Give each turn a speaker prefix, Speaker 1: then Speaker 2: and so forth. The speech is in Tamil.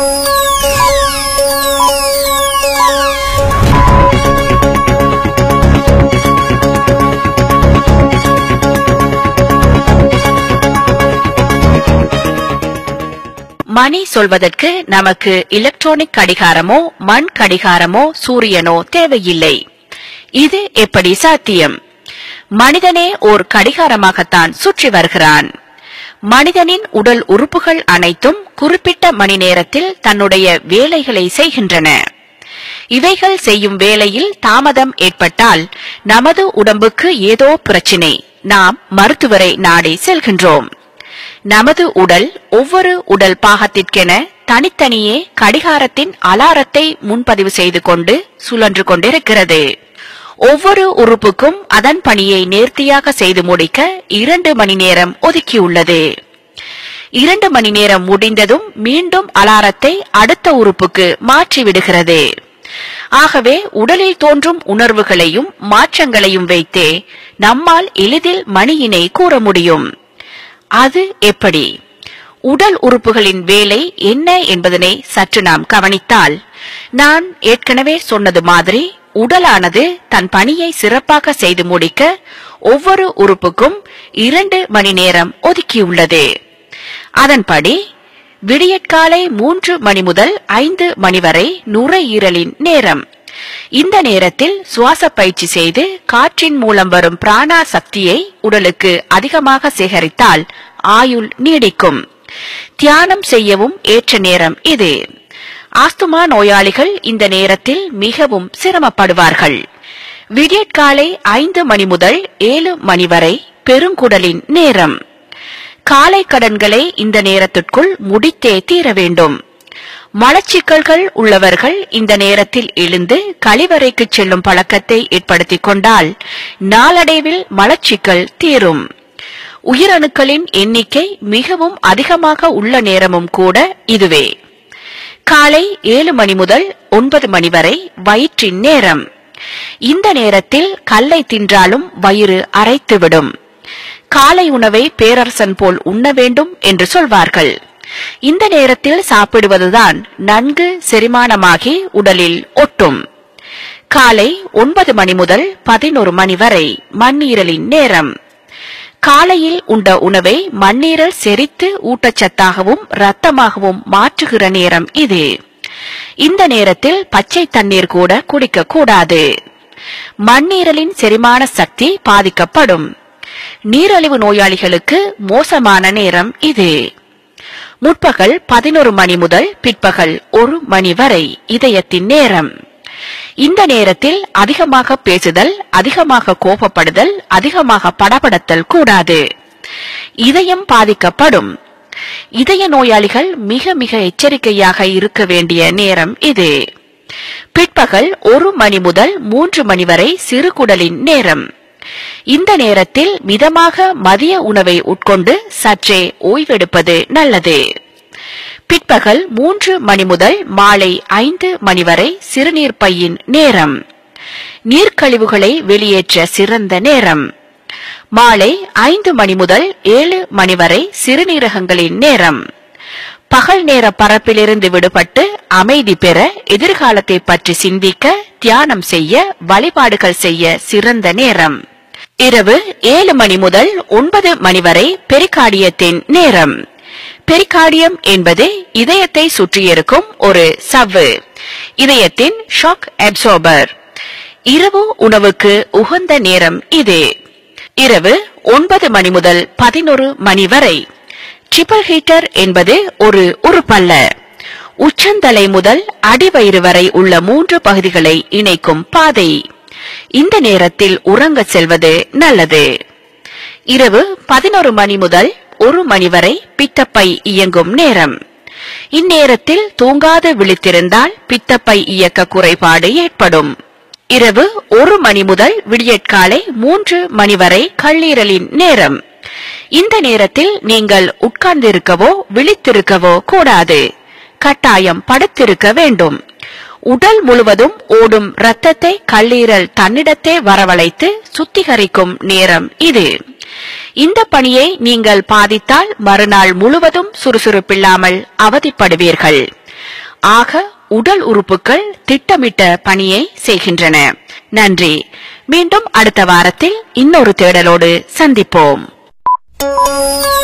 Speaker 1: மணி சொல்வதற்கு நமக்கு எலக்ட்ரானிக் கடிகாரமோ மண் கடிகாரமோ சூரியனோ தேவையில்லை இது எப்படி சாத்தியம் மனிதனே ஓர் கடிகாரமாகத்தான் சுற்றி வருகிறான் மனிதனின் உடல் உறுப்புகள் அனைத்தும் குறிப்பிட்ட மணி நேரத்தில் தன்னுடைய வேலைகளை செய்கின்றன இவைகள் செய்யும் வேளையில் தாமதம் ஏற்பட்டால் நமது உடம்புக்கு ஏதோ பிரச்சினை நாம் மருத்துவரை நாடி செல்கின்றோம் நமது உடல் ஒவ்வொரு உடல் பாகத்திற்கென தனித்தனியே கடிகாரத்தின் அலாரத்தை முன்பதிவு செய்து கொண்டு சுழன்று கொண்டிருக்கிறது ஒவ்வொரு உறுப்புக்கும் அதன் பணியை நேர்த்தியாக செய்து முடிக்க இரண்டு மணி நேரம் ஒதுக்கியுள்ளது இரண்டு மணி நேரம் முடிந்ததும் மீண்டும் அலாரத்தை அடுத்த உறுப்புக்கு மாற்றிவிடுகிறது ஆகவே உடலில் தோன்றும் உணர்வுகளையும் மாற்றங்களையும் வைத்தே நம்மால் எளிதில் மணியினை கூற முடியும் அது எப்படி உடல் உறுப்புகளின் வேலை என்ன என்பதனை சற்று நாம் கவனித்தால் நான் ஏற்கனவே சொன்னது மாதிரி உடலானது தன் பணியை சிறப்பாக செய்து முடிக்க ஒவ்வொரு உறுப்புக்கும் இரண்டு மணி நேரம் ஒதுக்கியுள்ளது அதன்படி விடியற்காலை மூன்று மணி முதல் ஐந்து மணி வரை நுரையீரலின் நேரம் இந்த நேரத்தில் சுவாச பயிற்சி செய்து காற்றின் மூலம் வரும் பிராணா சக்தியை உடலுக்கு அதிகமாக சேகரித்தால் ஆயுள் நீடிக்கும் தியானம் செய்யவும் ஏற்ற நேரம் இது ஆஸ்துமா நோயாளிகள் இந்த நேரத்தில் மிகவும் சிரமப்படுவார்கள் விடியற்காலை ஐந்து மணி முதல் ஏழு மணி வரை பெருங்குடலின் நேரம் காலை கடன்களை இந்த நேரத்திற்குள் முடித்தே தீர வேண்டும் மலச்சிக்கல்கள் உள்ளவர்கள் இந்த நேரத்தில் எழுந்து கழிவறைக்கு செல்லும் பழக்கத்தை ஏற்படுத்திக் கொண்டால் நாளடைவில் மலச்சிக்கல் தீரும் உயிரணுக்களின் எண்ணிக்கை மிகவும் அதிகமாக உள்ள நேரமும் கூட இதுவே காலை ஏழு மணி முதல் ஒன்பது மணி வரை வயிற்றின் நேரம் இந்த நேரத்தில் கல்லை தின்றாலும் வயிறு அரைத்துவிடும் காலை உணவை பேரரசன் போல் உண்ண வேண்டும் என்று சொல்வார்கள் இந்த நேரத்தில் சாப்பிடுவதுதான் நன்கு செரிமானமாகி உடலில் ஒட்டும் காலை ஒன்பது மணி முதல் பதினொரு மணி வரை மண்ணீரலின் நேரம் காலையில் உண்ட உணவை மண்ணீரல் செரித்து ஊட்டச்சத்தாகவும் இரத்தமாகவும் மாற்றுகிற நேரம் இது இந்த நேரத்தில் பச்சை தண்ணீர் கூட குடிக்க கூடாது மண்ணீரலின் செரிமான சக்தி பாதிக்கப்படும் நீரழிவு நோயாளிகளுக்கு மோசமான நேரம் இது முற்பகல் பதினொரு மணி முதல் பிற்பகல் ஒரு மணி வரை இதயத்தின் நேரம் இந்த நேரத்தில் அதிகமாக பேசுதல் அதிகமாக கோபப்படுதல் அதிகமாக படபடத்தல் கூடாது இதயம் பாதிக்கப்படும் இதய நோயாளிகள் மிக மிக எச்சரிக்கையாக இருக்க வேண்டிய நேரம் இது பிற்பகல் ஒரு மணி முதல் மூன்று மணி வரை சிறுகுடலின் நேரம் இந்த நேரத்தில் மிதமாக மதிய உணவை உட்கொண்டு சற்றே ஓய்வெடுப்பது நல்லது பிற்பகல் மூன்று மணி முதல் மாலை ஐந்து மணி வரை சிறுநீர் பையின் நேரம் நீர்க்கழிவுகளை வெளியேற்ற சிறந்த நேரம் மாலை ஐந்து மணி முதல் ஏழு மணி வரை சிறுநீரகங்களின் நேரம் பகல் நேர பரப்பிலிருந்து விடுபட்டு அமைதி பெற எதிர்காலத்தை பற்றி சிந்திக்க தியானம் செய்ய வழிபாடுகள் செய்ய சிறந்த நேரம் இரவு ஏழு மணி முதல் ஒன்பது மணி வரை பெரிகார்டியத்தின் நேரம் பெரிகார்டியம் என்பது இதயத்தை சுற்றியிருக்கும் ஒரு சவ்வு இதயத்தின் ஷாக் அப்சோர்பர் இரவு உணவுக்கு உகந்த நேரம் இது இரவு ஒன்பது மணி முதல் பதினொரு மணி வரை ட்ரிபிள் ஹீட்டர் என்பது ஒரு உறுப்பல்ல உச்சந்தலை முதல் அடிவயிறு வரை உள்ள மூன்று பகுதிகளை இணைக்கும் பாதை இந்த நேரத்தில் உறங்கச் செல்வது நல்லது இரவு பதினொரு மணி முதல் ஒரு மணி வரை பித்தப்பை இயங்கும் நேரம் இந்நேரத்தில் தூங்காது விழித்திருந்தால் பித்தப்பை இயக்க குறைபாடு ஏற்படும் இரவு ஒரு மணி முதல் விடியற்காலை மூன்று மணி வரை கல்லீரலின் நேரம் இந்த நேரத்தில் நீங்கள் உட்கார்ந்திருக்கவோ விழித்திருக்கவோ கூடாது கட்டாயம் படுத்திருக்க வேண்டும் உடல் முழுவதும் ஓடும் இரத்தத்தை கல்லீரல் தன்னிடத்தே வரவழைத்து சுத்திகரிக்கும் நேரம் இது இந்த பணியை நீங்கள் பாதித்தால் மறுநாள் முழுவதும் சுறுசுறுப்பில்லாமல் அவதிப்படுவீர்கள் ஆக உடல் உறுப்புகள் திட்டமிட்ட பணியை செய்கின்றன நன்றி மீண்டும் அடுத்த வாரத்தில் இன்னொரு தேடலோடு சந்திப்போம்